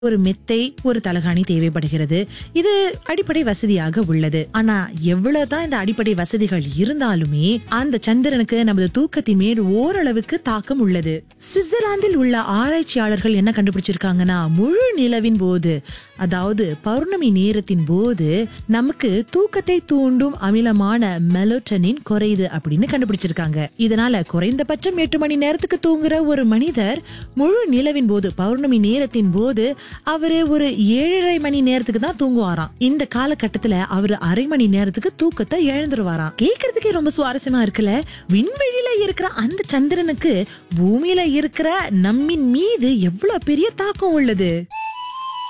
ஒரு மெத்தை ஒரு தலகாணி தேவைப்படுகிறது இது அடிப்படை வசதியாக உள்ளது ஆனா எவ்வளவுதான் இந்த அடிப்படை வசதிகள் இருந்தாலுமே அந்த சந்திரனுக்கு நமது தூக்கத்தின் மேல் ஓரளவுக்கு தாக்கம் உள்ளது சுவிட்சர்லாந்தில் உள்ள ஆராய்ச்சியாளர்கள் என்ன கண்டுபிடிச்சிருக்காங்கன்னா முழு நிலவின் போது அதாவது பௌர்ணமி நேரத்தின் போது நமக்கு தூக்கத்தை தூண்டும் அமிலமான மெலோட்டனின் குறையுது அப்படின்னு கண்டுபிடிச்சிருக்காங்க இதனால குறைந்தபட்சம் எட்டு மணி நேரத்துக்கு தூங்குற ஒரு மனிதர் முழு நிலவின் போது பௌர்ணமி நேரத்தின் போது அவரு ஒரு ஏழரை மணி நேரத்துக்கு தான் தூங்குவாராம் இந்த காலகட்டத்துல அவரு அரை மணி நேரத்துக்கு தூக்கத்தை இழந்துருவாராம் கேக்குறதுக்கே ரொம்ப சுவாரஸ்யமா இருக்குல்ல விண்வெளியில இருக்கிற அந்த சந்திரனுக்கு பூமியில இருக்கிற நம்மின் மீது எவ்வளவு பெரிய தாக்கம் உள்ளது